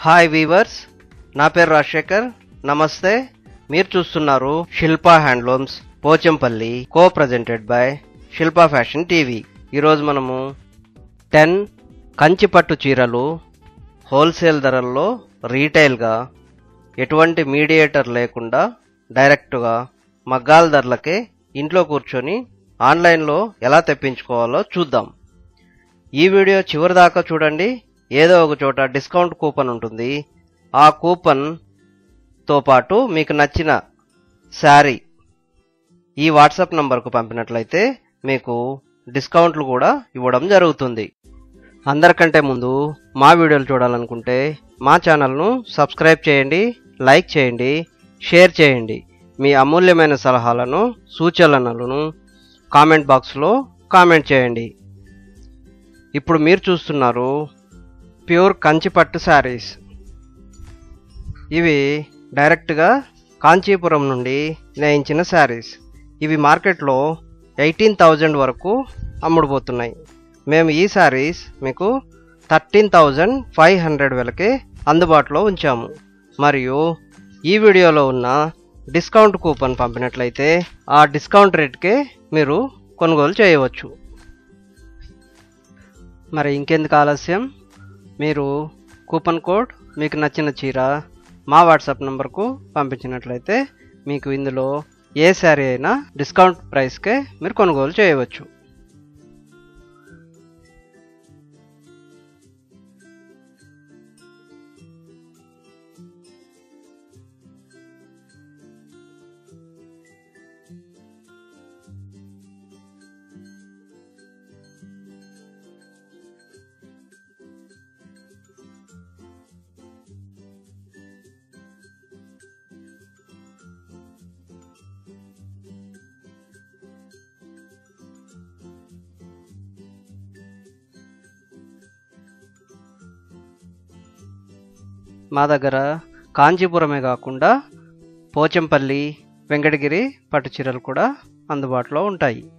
hi weavers నా పేరు రాజశేఖర్ నమస్తే మీరు చూస్తున్నారు Shilpa handlooms Pochampally co presented by Shilpa fashion TV ఈరోజు మనము టెన్ కంచిపట్టు చీరలు హోల్సేల్ ధరల్లో రీటైల్గా ఎటువంటి మీడియేటర్ లేకుండా డైరెక్ట్గా మగ్గాల ధరలకే ఇంట్లో కూర్చొని ఆన్లైన్లో ఎలా తెప్పించుకోవాలో చూద్దాం ఈ వీడియో చివరి దాకా చూడండి ఏదో ఒక చోట డిస్కౌంట్ కూపన్ ఉంటుంది ఆ కూపన్తో పాటు మీకు నచ్చిన శారీ ఈ వాట్సాప్ నంబర్కు పంపినట్లయితే మీకు డిస్కౌంట్లు కూడా ఇవ్వడం జరుగుతుంది అందరికంటే ముందు మా వీడియోలు చూడాలనుకుంటే మా ఛానల్ను సబ్స్క్రైబ్ చేయండి లైక్ చేయండి షేర్ చేయండి మీ అమూల్యమైన సలహాలను సూచనలను కామెంట్ బాక్స్లో కామెంట్ చేయండి ఇప్పుడు మీరు చూస్తున్నారు ప్యూర్ కంచిపట్టు శారీస్ ఇవి డైరెక్ట్గా కాంచీపురం నుండి నేయించిన శారీస్ ఇవి మార్కెట్లో ఎయిటీన్ థౌజండ్ వరకు అమ్ముడుపోతున్నాయి మేము ఈ శారీస్ మీకు థర్టీన్ థౌజండ్ ఫైవ్ హండ్రెడ్ వెలకే అందుబాటులో ఉంచాము మరియు ఈ వీడియోలో ఉన్న డిస్కౌంట్ కూపన్ పంపినట్లయితే ఆ డిస్కౌంట్ రేట్కే మీరు కొనుగోలు చేయవచ్చు మరి ఇంకెందుకు ఆలస్యం మీరు కూపన్ కోడ్ మీకు నచ్చిన చీర మా వాట్సాప్ నంబర్కు పంపించినట్లయితే మీకు ఇందులో ఏ శారీ అయినా డిస్కౌంట్ ప్రైస్కే మీరు కొనుగోలు చేయవచ్చు మా దగ్గర కాంచీపురమే కాకుండా పోచంపల్లి వెంకటగిరి పట్టు చీరలు కూడా అందుబాటులో ఉంటాయి